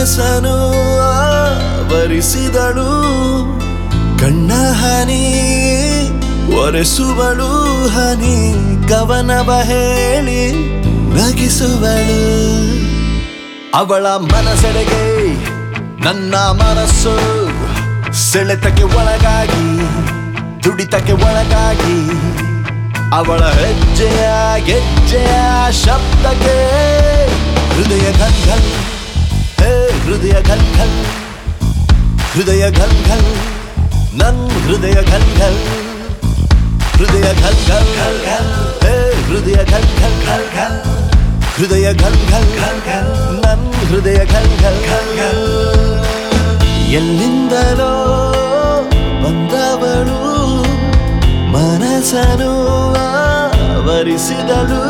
ಮನಸ್ಸನು ಆವರಿಸಿದಳು ಕಣ್ಣ ಹನಿ ಒರೆಸುವಳು ಹನಿ ಕವನವ ಹೇಳಿ ನಗಿಸುವಳು ಅವಳ ಮನಸೆಡೆಗೆ ನನ್ನ ಮನಸ್ಸು ಸೆಳೆತಕ್ಕೆ ಒಳಗಾಗಿ ತುಡಿತಕ್ಕೆ ಒಳಗಾಗಿ ಅವಳ ಹೆಜ್ಜೆಯ ಗೆಜ್ಜೆಯ ಶಬ್ದಕ್ಕೆ ಹೃದಯ ಗಲ್ಗಲ್ ಹೇ ಹೃದಯ ಗಲ್ಗಲ್ ಹೃದಯ ಗಲ್ಗಲ್ ನನ್ ಹೃದಯ ಗಲ್ಗಲ್ ಹೃದಯ ಗಲ್ಗಲ್ ಹೇ ಹೃದಯ ಗಲ್ಗಲ್ ಹೃದಯ ಗಲ್ಗಲ್ ನನ್ ಹೃದಯ ಗಲ್ಗಲ್ ಎಲ್ಲಿಂದಲೋ ಬಂದವಳು ಮನಸ್ಸನು ಆವರಿಸಿದಳು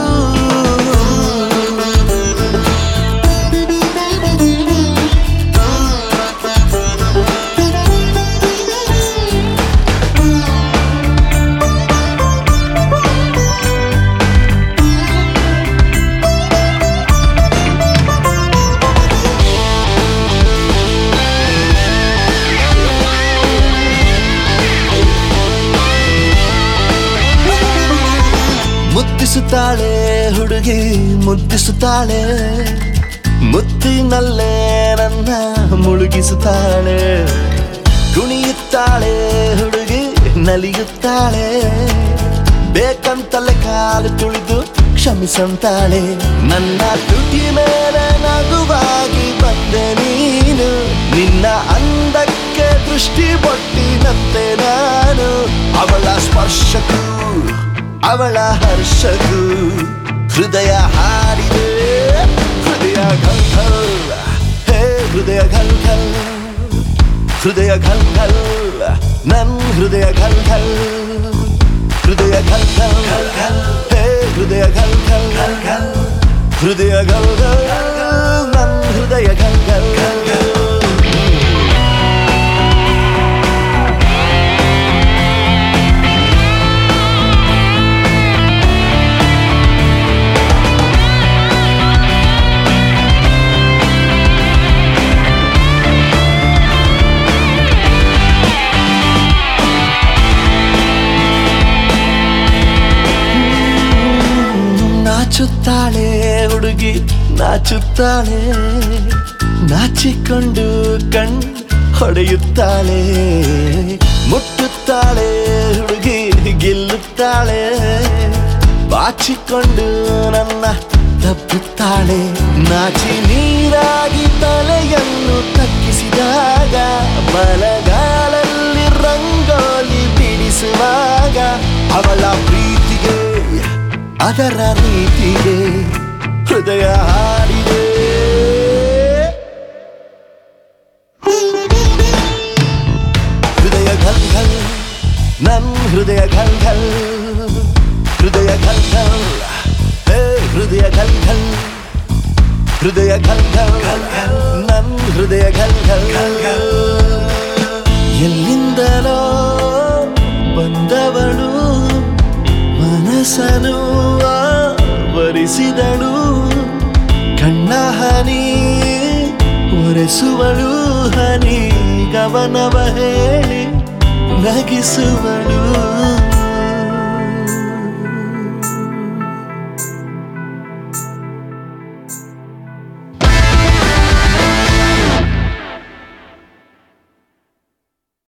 ಮುತ್ತಿಸುತ್ತಾಳೆ ಹುಡುಗಿ ಮುದ್ದಿಸುತ್ತಾಳೆ ಮುತ್ತಿನಲ್ಲೇ ನನ್ನ ಮುಳುಗಿಸುತ್ತಾಳೆ ಕುಣಿಯುತ್ತಾಳೆ ಹುಡುಗಿ ನಲಿಯುತ್ತಾಳೆ ಬೇಕಂತಲೇ ಕಾಲು ತುಳಿದು ಕ್ಷಮಿಸಂತಾಳೆ ನನ್ನ ತುಟಿ ಮೇಲೆ ನಗುವಾಗಿ ಬಂದೆ ನೀನು ನಿನ್ನ ಅಂದಕ್ಕೆ ದೃಷ್ಟಿ ಬೊಟ್ಟಿನಂತೆ ನಾನು ಅವಳ ಸ್ಪರ್ಶಕ್ಕೂ ಅವಳ ಹರ್ಷಕ್ಕೂ ಹೃದಯ ಹಾಡಿದೆ ಹೃದಯ ಘಲ್ ಘಲ್ ಹೇ ಹೃದಯ ಘಲ್ ಘಲ್ ಹೃದಯ ಘಲ್ ಘಲ್ ನನ್ ಹೃದಯ ಘಲ್ ಘಲ್ ಹೃದಯ ಘಲ್ ಘಲ್ ಹೇ ಹೃದಯ ಘಲ್ ಘಲ್ ಹೃದಯ ಘಲ್ ಘಲ್ ನನ್ ಹೃದಯ ಘಲ್ ಘಲ್ ನಾಚುತ್ತಾಳೆ ಹುಡುಗಿ ನಾಚುತ್ತಾಳೆ ನಾಚಿಕೊಂಡು ಕಣ್ ಹೊಡೆಯುತ್ತಾಳೆ ಮುಟ್ಟುತ್ತಾಳೆ ಹುಡುಗಿ ಗೆಲ್ಲುತ್ತಾಳೆ ಬಾಚಿಕೊಂಡು ನನ್ನ ತಪ್ಪುತ್ತಾಳೆ ನಾಚಿ ನೀರಾಗಿ ತಲೆಯನ್ನು ತಗ್ಗಿಸಿದಾಗ ಬಲಗಾಲಲ್ಲಿ ರಂಗೋಲಿ ಬಿಡಿಸುವಾಗ ಅವಳ ಪ್ರೀತಿಗೆ ಅದರ ರೀತಿಗೆ ಹೃದಯ ಹಾಡಿದೆ ಹೃದಯ ಘಲ್ ಘಲ್ ನನ್ ಹೃದಯ ಘಲ್ ಘಲ್ ಹೃದಯ ಘಲ್ ಘಲ್ ಹೇ ಹೃದಯ ಘಲ್ ಘಲ್ ಹೃದಯ ಘಲ್ ಘಲ್ ನನ್ ಹೃದಯ ಘಲ್ ಘಲ್ ಎಲ್ಲಿಂದಲೋ ಬಂದವಳು ಮನಸ್ಸನು ಆವರಿಸಿದಳು ಕಣ್ಣ ಹನಿ ಒರೆಸುವಳು ಹನಿ ಗಮನವ ಹೇಳಿ ನಗಿಸುವಳು